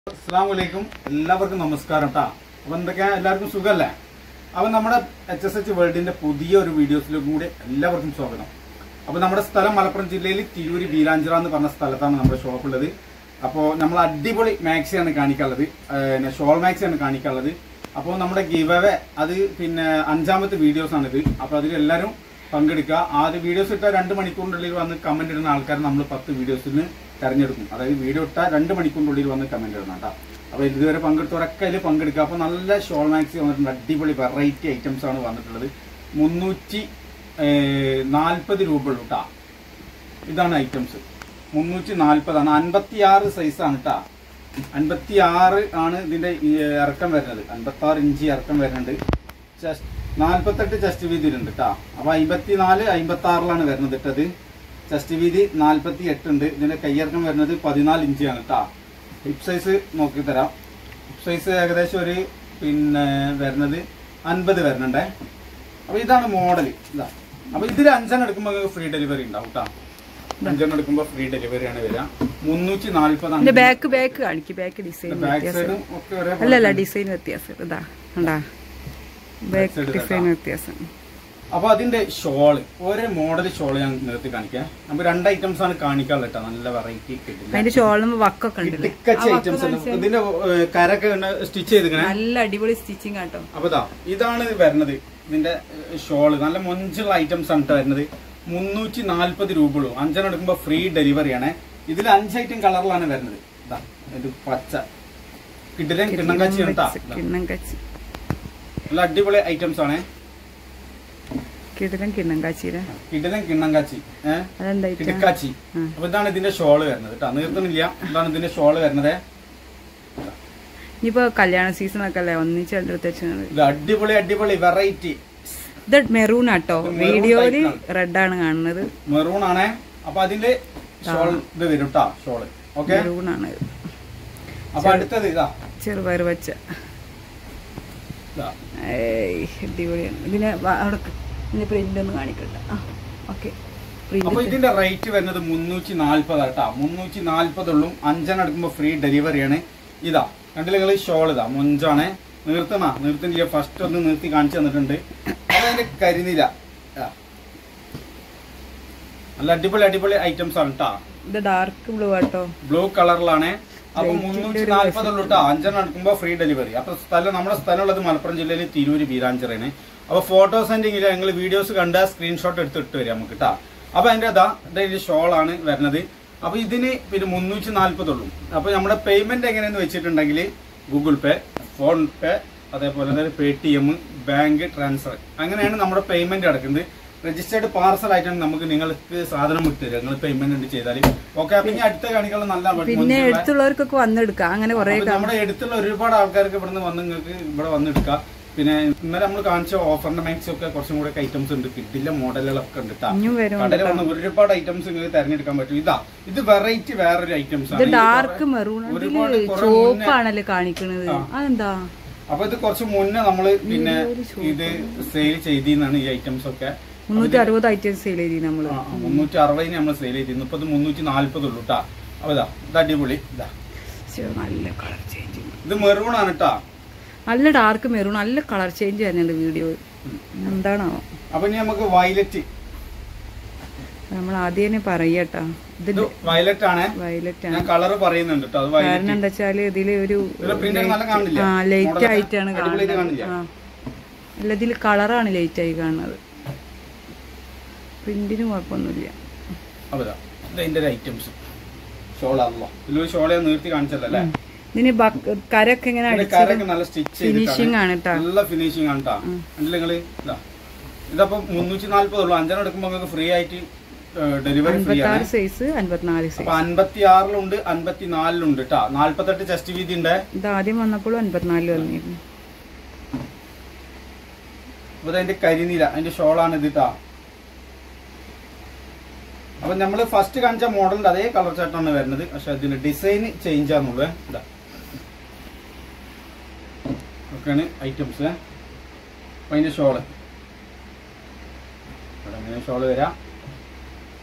അസ്സാം വലൈക്കും എല്ലാവർക്കും നമസ്കാരം കേട്ടാ അപ്പൊ എന്തൊക്കെയാ എല്ലാവർക്കും സുഖല്ലേ അപ്പൊ നമ്മുടെ എച്ച് എസ് എച്ച് വേൾഡിന്റെ പുതിയ ഒരു വീഡിയോസിലേക്കും കൂടി എല്ലാവർക്കും സ്വാഗതം അപ്പൊ നമ്മുടെ സ്ഥലം മലപ്പുറം ജില്ലയിൽ തിരൂര് ബീരാഞ്ചിറ എന്ന് പറഞ്ഞ സ്ഥലത്താണ് നമ്മുടെ ഷോപ്പ് ഉള്ളത് അപ്പോൾ നമ്മൾ അടിപൊളി മാക്സിയാണ് കാണിക്കാനുള്ളത് ഏഹ് ഷോൾ മാക്സിയാണ് കാണിക്കാനുള്ളത് അപ്പോൾ നമ്മുടെ ഗിവ് അവേ അത് പിന്നെ അഞ്ചാമത്തെ വീഡിയോസ് ആണിത് അപ്പോൾ അതിൽ എല്ലാവരും പങ്കെടുക്കുക ആദ്യ വീഡിയോസ് ഇട്ട രണ്ട് മണിക്കൂറിനുള്ളിൽ വന്ന് കമന്റ് ഇടുന്ന ആൾക്കാർ നമ്മൾ പത്ത് വീഡിയോസിന് തെരഞ്ഞെടുക്കും അതായത് വീഡിയോ ഇട്ട രണ്ട് മണിക്കൂറിനുള്ളിൽ വന്ന് കമന്റ് ഇടണം കേട്ടോ അപ്പോൾ ഇതുവരെ പങ്കെടുത്തവരൊക്കെ അതിൽ പങ്കെടുക്കുക അപ്പോൾ നല്ല ഷോൾ മാക്സി വന്നിട്ടുണ്ട് അടിപൊളി വെറൈറ്റി ഐറ്റംസ് ആണ് വന്നിട്ടുള്ളത് മുന്നൂറ്റി നാൽപ്പത് രൂപ ഉള്ളൂ കേട്ടോ ഇതാണ് ഐറ്റംസ് മുന്നൂറ്റി നാൽപ്പതാണ് അൻപത്തി ആറ് സൈസാണ് കേട്ടോ അൻപത്തി ആറ് ആണ് ഇതിന്റെ ഈ ഇറക്കം വരുന്നത് അൻപത്തി ആറ് ഇഞ്ച് ഇറക്കം വരുന്നുണ്ട് ചെസ്റ്റ് നാൽപ്പത്തെട്ട് ചെസ്റ്റ് വീതി ഉണ്ട് കേട്ടോ അപ്പൊ അമ്പത്തി നാല് അമ്പത്തി ആറിലാണ് വരുന്നത് ഇട്ടത് ചെസ്റ്റ് വീതി നാൽപ്പത്തി എട്ട് ഉണ്ട് ഇതിന്റെ കയ്യിറക്കം വരുന്നത് പതിനാല് ഇഞ്ചാണ് കേട്ടോ ഹിപ്പ് സൈസ് നോക്കി തരാം ഹിപ്പ് സൈസ് ഏകദേശം ഒരു പിന്നെ വരുന്നത് അൻപത് വരുന്നുണ്ടേ അപ്പൊ ഇതാണ് മോഡൽ ഇതാ അപ്പൊ ഇതിൽ അഞ്ചെണ്ണം എടുക്കുമ്പോൾ ഫ്രീ ഡെലിവറി ഉണ്ടാവും കേട്ടോ അഞ്ചെണ്ണം എടുക്കുമ്പോൾ ഫ്രീ ഡെലിവറി ആണ് വരിക മുന്നൂറ്റി ഇതിന്റെ നാൽപ്പതാണ് ബാക്ക് ബാക്ക് കാണിക്കും ബാക്ക് ഡിസൈൻ ബാക്ക് വ്യത്യാസം സൈഡും ഒക്കെ ഒരേ അല്ലല്ല ഡിസൈൻ വ്യത്യാസം ഇതാ ഉണ്ടാ ബാക്ക് side ഡിസൈൻ ഇതാ. വ്യത്യാസം അപ്പൊ അതിന്റെ ഷോള് ഒരേ മോഡൽ ഷോള് ഞാൻ നിർത്തി കാണിക്കാം നമുക്ക് രണ്ട് ഐറ്റംസ് ആണ് കാണിക്കാനുള്ളത് കേട്ടോ നല്ല വെറൈറ്റി കിട്ടില്ല അതിന്റെ ഷോളിന് വക്കൊക്കെ ഉണ്ടല്ലേ ടിക്കച്ച് ആ വക്ക് ഐറ്റംസ് കാണിച്ചേ. ഇതിന്റെ ഏഹ്, കരൊക്കെ സ്റ്റിച്ച് ചെയ്തിക്കണേ നല്ല അടിപൊളി സ്റ്റിച്ചിങ് ആട്ടോ അപ്പൊ ഇതാ ഇതാണ് ഇത് വരുന്നത് ഇതിന്റെ ഷോള് നല്ല മൊഞ്ചുള്ള ഐറ്റംസ് ആണ് ട്ടോ വരുന്നത് മുന്നൂറ്റി നാല്പത് രൂപ ഉള്ളൂ അഞ്ചെണ്ണം എടുക്കുമ്പോൾ ഫ്രീ ഡെലിവറി ആണ് ഇതിൽ അഞ്ച് ഐറ്റം കളറിലാണ് വരുന്നത് ഇതാ ഇത് പച്ച കിടിലൻ കിണ്ണം കാച്ചി കേട്ടാ കിണ്ണം കച്ചി നല്ല അടിപൊളി ഐറ്റംസ് ആണ് കിടിലൻ കിണ്ണം കാച്ചിയിലെ കിടിലൻ കിണ്ണം കാച്ചി ഏഹ് അതെന്തായിട്ട് കിടക്കാച്ചി ഉം. അപ്പൊ ഇതാണ് ഇതിന്റെ ഷോള് വരുന്നത് കേട്ടോ നീർത്തുന്നില്ല ഇതാണ് ഇതിന്റെ ഷോള് വരുന്നത് ഇനിയിപ്പോ കല്യാണ സീസൺ ഒക്കെ അല്ലേ ഒന്നിച്ച് രണ്ടെടുത്ത് വെച്ചത് ഇത് അടിപൊളി അടിപൊളി വെറൈറ്റി ഇത് മെറൂൺ ആട്ടോ ഇത് maroon വീഡിയോയില് type ആണ്. റെഡ് ആണ് കാണുന്നത് മെറൂൺ ആണേ അപ്പൊ അതിന്റെ ഷോൾ ഇത് വരും കേട്ടോ ഷോള് ഓക്കെ മെറൂൺ ആണ് ഇത്. അപ്പൊ അടുത്തത് ഇതാ ചെറുപയർ വെച്ച ഇതാ ഏയ് അടിപൊളിയാണ് ഇതിന് വ- അവിടെ ക- ഇതിന്റെ പ്രിന്റ് ഒന്ന് കാണിക്കണ്ട ആ ഓക്കെ അപ്പൊ പ്രിന്റ് ഇതിന്റെ റേറ്റ് വരുന്നത് മുന്നൂറ്റി നാല്പത് കേട്ടാ മുന്നൂറ്റി നാല്പതുള്ളൂ അഞ്ചെണ്ണം എടുക്കുമ്പോ ഫ്രീ ഡെലിവറിയാണ് ഇതാ കണ്ടില്ല നിങ്ങൾ ഷോൾ ഇതാ മൊഞ്ചാണ് നിർത്തണ നിർത്തുന്നില്ല ഫസ്റ്റ് ഒന്ന് നിർത്തി കാണിച്ചു തന്നിട്ടുണ്ട് അപ്പൊ അതിന്റെ കരിനില ഇതാ. നല്ല അടിപൊളി അടിപൊളി ഐറ്റംസ് ആണ് കേട്ടാ ഇത് ഡാർക്ക് ബ്ലൂ ആട്ടോ ബ്ലൂ കളറിലാണ് അപ്പൊ Rate ന്റെ മുന്നൂറ്റി ഒരു നാല്പതുള്ളൂ കേട്ടോ അഞ്ചെണ്ണം എടുക്കുമ്പോൾ ഫ്രീ ഡെലിവറി അപ്പൊ സ്ഥലം നമ്മുടെ സ്ഥലം ഉള്ളത് മലപ്പുറം ജില്ലയിൽ തിരൂര് ബീരാഞ്ചിറയാണ് അപ്പൊ ഫോട്ടോ സെൻഡിങ്ങിൽ ഞങ്ങൾ വീഡിയോസ് കണ്ട സ്ക്രീൻഷോട്ട് എടുത്ത് ഇട്ട് വരാം നമുക്ക് കേട്ടോ അപ്പൊ അതിന്റെ അതാ ഇതിന്റെ ഷോൾ ആണ് വരുന്നത് അപ്പൊ ഇതിന് പിന്നെ മുന്നൂറ്റി നാല്പതുള്ളൂ അപ്പൊ നമ്മുടെ പേയ്മെന്റ് എങ്ങനെയെന്ന് വെച്ചിട്ടുണ്ടെങ്കിൽ ഗൂഗിൾ പേ ഫോൺ പേ അതേപോലെ തന്നെ Paytm bank transfer അങ്ങനെയാണ് നമ്മുടെ പേയ്മെന്റ് അടക്കുന്നത് രജിസ്റ്റേർഡ് പാർസൽ ആയിട്ടാണ് നമുക്ക് നിങ്ങൾക്ക് സാധനം വിട്ടുതരിക നിങ്ങൾ പേയ്മെന്റ് ചെയ്താൽ ഓക്കെ അപ്പൊ ഇനി അടുത്ത കാണികൾ നല്ല പിന്നെ മുൻപുള്ള- എടുത്തുള്ളവർക്കൊക്കെ വന്നെടുക്കാം അങ്ങനെ കുറെ അപ്പൊ നമ്മുടെ അടുത്തുള്ള ഒരുപാട് ആൾക്കാർക്ക് ഇവിടുന്ന് വന്ന് നിങ്ങൾക്ക് ഇവിടെ വന്നെടുക്കാം പിന്നെ ഇന്നലെ നമ്മൾ കാണിച്ച ഓഫറിന്റെ മാക്സ് ഒക്കെ കുറച്ചും കൂടെ ഐറ്റംസ് ഉണ്ട് കിട്ടില്ല മോഡലുകളൊക്കെ ഉണ്ട് ട്ടാ. ഇനിയും വരും കടയിൽ വന്ന് ഒരുപാട് ഐറ്റംസ് നിങ്ങൾക്ക് തിരഞ്ഞെടുക്കാൻ പറ്റും ഇതാ ഇത് വെറൈറ്റി വേറൊരു ഐറ്റംസ് ഇത് ആണ് ഡാർക്ക് മെറൂൺ ഒരുപാട് ഇതില് കുറെ മുന്നേ- ചോപ്പാണല്ലേ കാണിക്കണത് അതെന്താ അപ്പൊ ഇത് കുറച്ച് മുന്നേ നമ്മള് പിന്നെ ഇത് സെയിൽ ചെയ്തിന്നാണ് ഈ ഐറ്റംസ് ഒക്കെ മുന്നൂറ്റി അറുപത് ഐറ്റംസ് സെയിൽ ചെയ്തി നമ്മള് ആ, ആ, മുന്നൂറ്റി അറുപതിന് നമ്മൾ സെയിൽ ചെയ്തിരുന്നു ഇപ്പൊ ഇത് മുന്നൂറ്റി നാല്പത് ഉള്ളൂ കേട്ടാ അപ്പൊ ഇതാ ഇത് അടിപൊളി ഇതാ ശ്ശെ, നല്ല കളർ ചേഞ്ച് ഇത് മെറൂൺ ആണ് കേട്ടാ നല്ല ഡാർക്ക് മെറൂൺ നല്ല കളർ ചേഞ്ച് വരുന്നുണ്ട് വീഡിയോ എന്താണാവോ അപ്പൊ ഇനി നമുക്ക് വയലറ്റ് നമ്മൾ ആദ്യം തന്നെ പറയട്ടാ ഇത് ഇത് വയലറ്റ് ആണ് വയലറ്റ് ആണ് ഞാൻ കളർ പറയുന്നുണ്ട് കേട്ടോ അത് കാരണം വയലറ്റ് എന്താ വെച്ചാല് ഇതില് ഒരു ഇതിലെ print നല്ല കാണില്ല ആ ലൈറ്റ് Model ആയിട്ടാണ് അടിപൊളിയായിട്ട് കാണുന്നത് കാണില്ല ആ അല്ല ഇതിൽ കളറാണ് ലൈറ്റ് ആയി കാണുന്നത് പ്രിന്റിന് കുഴപ്പമൊന്നുമില്ല അപ്പൊ ഇതാ, ഇത് അതിന്റെ ഒരു ഐറ്റംസ് ഷോളാണല്ലോ ഇതിലൊരു ഷോളെ നിർത്തി കാണിച്ചല്ലേ ഇതിന് ബക്ക് കരൊക്കെ ഇങ്ങനെ ഇതിന്റെ അടിച്ചത് കരൊക്കെ നല്ല സ്റ്റിച്ച് ഫിനിഷിംഗ് ആണ് കേട്ടോ നല്ല ഫിനിഷിംഗ് ആണ് കേട്ടോ കണ്ടില്ല നിങ്ങള് ഇതാ ഇതപ്പോ മുന്നൂറ്റി നാല്പതുള്ളൂ അഞ്ചെണ്ണം എടുക്കുമ്പോ നിങ്ങൾക്ക് ഫ്രീ ആയിട്ട് ഡെലിവറി ഫ്രീ ആണ് അൻപത്താറ് സൈസ് അൻപത്തിനാല് സൈസ് അപ്പൊ അൻപത്തി ആറിലുണ്ട് അൻപത്തി നാലിലുണ്ട് കേട്ടോ നാല്പത്തെട്ട് ചെസ്റ്റ് വീതി ഉണ്ട് ഇത് ആദ്യം വന്നപ്പോഴും അൻപത്തിനാലില് വന്നിരുന്നു അപ്പൊ അതിന്റെ കരിനീല അതിന്റെ ഷോളാണ് ഇത് കേട്ടോ അപ്പൊ നമ്മള് ഫസ്റ്റ് കാണിച്ച മോഡലിന്റെ അതേ കളർ ചാർട്ടാണ് വരുന്നത് പക്ഷെ അതിന്റെ ഡിസൈൻ ചേഞ്ച് ആണെന്നുള്ളത് ഇതാ ഒക്കെയാണ് ഐറ്റംസ് അപ്പൊ അതിന്റെ ഷോള് ഇവിടെ അങ്ങനെ ഷോള് വരാം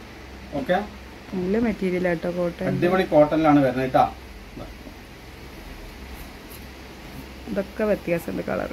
ഓക്കെ നല്ല മെറ്റീരിയൽ ആട്ടോ കോട്ടൺ അടിപൊളി കോട്ടണിലാണ് വരുന്നത് കേട്ടാ ഇതൊക്കെ വ്യത്യാസമുണ്ട് കളർ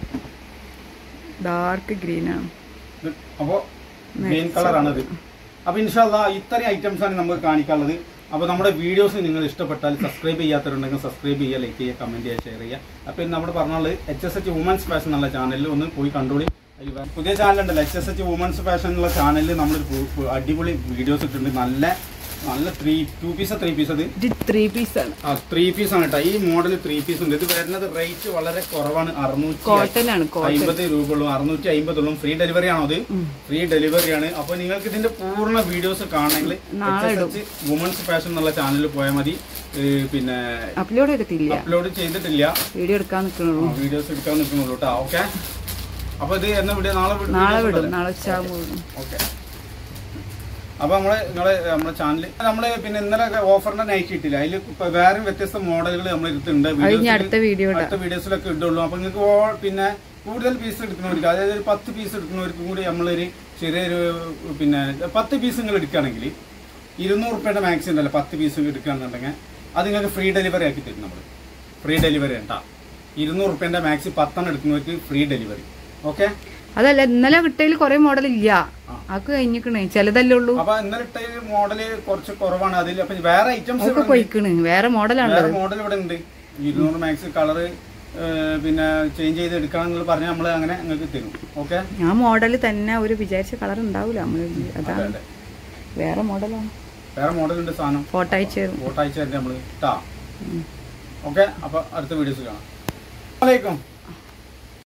ഡാർക്ക് ഗ്രീനാണ് ഇത് അപ്പോ ഗ്രീൻ കളറാണത് അപ്പൊ ഇൻഷാല്ല ഇത്രയും ഐറ്റംസ് ആണ് നമുക്ക് കാണിക്കാനുള്ളത് അപ്പൊ നമ്മുടെ വീഡിയോസ് നിങ്ങൾ ഇഷ്ടപ്പെട്ടാൽ സബ്സ്ക്രൈബ് ചെയ്യാത്തവരുണ്ടെങ്കിൽ സബ്സ്ക്രൈബ് ചെയ്യുക ലൈക്ക് ചെയ്യുക കമന്റ് ചെയ്യുക ഷെയർ ചെയ്യുക അപ്പൊ ഇന്ന് നമ്മൾ പറഞ്ഞാൽ H S H women's fashion എന്നുള്ള ചാനലിൽ ഒന്ന് പോയി കണ്ടോളി അതിൽ വേ- പുതിയ ചാനൽ ഉണ്ടല്ലോ H S H women's fashion എന്നുള്ള ചാനലിൽ നമ്മൾ അടിപൊളി വീഡിയോസ് ഇട്ടിട്ടുണ്ട് നല്ല നല്ല three two piece three piece അത് ഇത് ത്രീ പീസാണ് ആ ത്രീ പീസ് ആണ് കേട്ടോ ഈ മോഡൽ ത്രീ പീസ് ഉണ്ട് ഇത് വരുന്നത് റേറ്റ് വളരെ കുറവാണ് അറുന്നൂറ്റി കോട്ടൺ ആണ് കോട്ടൺ അമ്പത് രൂപയുള്ളൂ അറുന്നൂറ്റി അമ്പതുള്ളൂ ഫ്രീ ഡെലിവറി ആണോ അത് ഫ്രീ ഡെലിവറി ആണ് അപ്പൊ നിങ്ങൾക്ക് ഇതിന്റെ പൂർണ്ണ വീഡിയോസ് കാണണമെങ്കിൽ നാളെ ഇടും. വുമൻസ് ഫാഷൻ എന്നുള്ള ചാനലിൽ പോയാൽ മതി ഏ, പിന്നെ അപ്ലോഡ് ചെയ്തിട്ടില്ല അപ്ലോഡ് ചെയ്തിട്ടില്ല വീഡിയോ എടുക്കാൻ നിൽക്കണുള്ളൂ വീഡിയോസ് എടുക്കാൻ നിൽക്കുന്നുള്ളൂ കേട്ടോ ഓക്കെ അപ്പൊ ഇത് എന്നാ വീഡിയോ നാളെ വീഡിയോ നാളെ videos വിടും ഉണ്ടല്ലേ? നാളെ ഉച്ചയാകുമ്പോൾ വിടും ഓക്കെ അപ്പൊ നമ്മള് നിങ്ങളെ നമ്മുടെ ചാനൽ നമ്മള് പിന്നെ ഇന്നലെ ഓഫറിന്റെ നൈറ്റ് കിട്ടില്ല അതിൽ വേറെ വ്യത്യസ്ത മോഡലുകൾ നമ്മൾ എടുത്തിട്ടുണ്ട് അത് ഇനി Videos ല് അടുത്ത വീഡിയോ ഇടാം അടുത്ത വീഡിയോസിലൊക്കെ ഇടുള്ളൂ അപ്പൊ നിങ്ങൾക്ക് ഓ- പിന്നെ കൂടുതൽ പീസ് എടുക്കുന്നവർക്ക് അതായത് ഒരു പത്ത് പീസ് എടുക്കുന്നവർക്കും കൂടി നമ്മളൊരു ചെറിയൊരു പിന്നെ പത്ത് പീസ് നിങ്ങൾ എടുക്കുകയാണെങ്കിൽ ഇരുന്നൂറ് റുപ്യയുടെ മാക്സി ഉണ്ടല്ലോ പത്ത് പീസ് എടുക്കുകയാണെന്നുണ്ടെങ്കിൽ അത് നിങ്ങൾക്ക് ഫ്രീ ഡെലിവറി ആക്കി തരും നമ്മൾ ഫ്രീ ഡെലിവറി ഉണ്ടാ ഇരുന്നൂറ് റുപ്യന്റെ മാക്സി പത്തെണ്ണം എടുക്കുന്നവർക്ക് ഫ്രീ ഡെലിവറി ഓക്കെ അതല്ല ഇന്നലെ കിട്ടയിൽ കുറെ മോഡൽ ഇല്ല ആക്ക് കഴിഞ്ഞിക്കണേ ചിലതല്ലേ ഉള്ളൂ അപ്പൊ ഇന്നലെ ഇട്ട മോഡല് കുറച്ച് കുറവാണ് അതിൽ അപ്പൊ വേറെ ഐറ്റംസ് ഒക്കെ പോയിക്കണ് വേറെ മോഡലാണ് വേറെ മോഡൽ ഇവിടെ ഉണ്ട് ഇരുന്നൂറ് മാക്സ് കളറ് പിന്നെ ചേഞ്ച് ചെയ്ത് എടുക്കണം എന്ന് പറഞ്ഞാൽ നമ്മൾ അങ്ങനെ നിങ്ങൾക്ക് തരും ഓക്കെ ആ മോഡൽ തന്നെ ഒരു വിചാരിച്ച കളർ ഉണ്ടാവില്ല നമ്മള് അതാണ് വേറെ മോഡലാണ് വേറെ മോഡൽ ഉണ്ട് സാധനം ഫോട്ടോ അയച്ചു തരും ഫോട്ടോ അയച്ചു തരട്ടെ നമ്മള് ട്ടാ ഓക്കെ അപ്പൊ അടുത്ത വീഡിയോസ് കാണാം അലൈക്കും